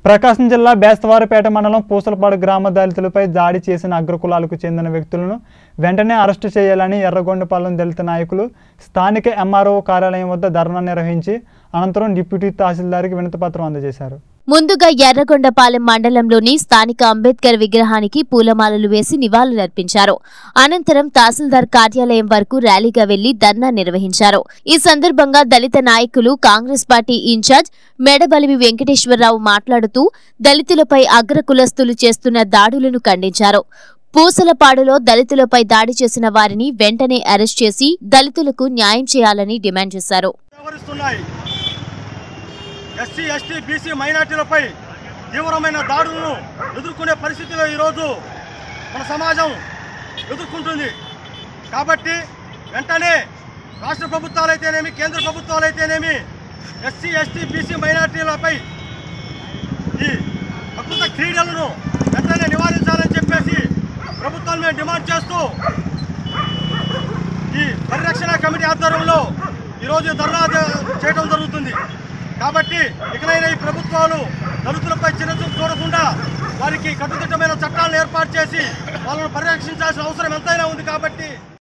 ప్రకాశం జిల్లా బేస్తవారిపేట మండలం పూసలపాడు గ్రామ దళితులపై దాడి చేసిన అగ్రకులాలకు చెందిన వ్యక్తులను వెంటనే అరెస్టు చేయాలని ఎర్రగొండపాలెం దళిత నాయకులు స్థానిక ఎంఆర్ఓ కార్యాలయం వద్ద ధర్నా నిర్వహించి అనంతరం డిప్యూటీ తహసీల్దార్కి వినతిపత్రం అందజేశారు ముందుగా ఎర్రగొండపాలెం మండలంలోని స్థానిక అంబేద్కర్ విగ్రహానికి పూలమాలలు వేసి నివాళులర్పించారు అనంతరం తహసీల్దార్ కార్యాలయం వరకు ర్యాలీగా వెళ్లి ధర్నా నిర్వహించారు ఈ సందర్భంగా దళిత నాయకులు కాంగ్రెస్ పార్టీ ఇన్ఛార్జ్ మెడబలిమి వెంకటేశ్వరరావు మాట్లాడుతూ దళితులపై అగ్ర కులస్తులు చేస్తున్న దాడులను ఖండించారు పూసలపాడులో దళితులపై దాడి చేసిన వారిని వెంటనే అరెస్ట్ చేసి దళితులకు న్యాయం చేయాలని డిమాండ్ చేశారు వ్యవహరిస్తున్నాయి ఎస్సీ ఎస్టీ బీసీ మైనార్టీలపై తీవ్రమైన దాడులను ఎదుర్కొనే పరిస్థితిలో ఈరోజు మన సమాజం ఎదుర్కొంటుంది కాబట్టి వెంటనే రాష్ట్ర ప్రభుత్వాలైతేనేమి కేంద్ర ప్రభుత్వాలైతేనేమి ఎస్సీ ఎస్టీ బీసీ మైనార్టీలపై ఈ ప్రకృత క్రీడలను వెంటనే నివారించాలని చెప్పేసి ప్రభుత్వాన్ని మేము డిమాండ్ చేస్తూ ఈ పరిరక్షణ కమిటీ ఆధ్వర్యంలో ఈరోజు ధర్నా చే- చేయడం జరుగుతుంది కాబట్టి ఇకనైనా ఈ ప్రభుత్వాలు దళితులపై చిన్నచూపు చూడకుండా వారికి కట్టుదిట్టమైన చట్టాలను ఏర్పాటు చేసి వాళ్ళను పరిరక్షించాల్సిన అవసరం ఎంతైనా ఉంది కాబట్టి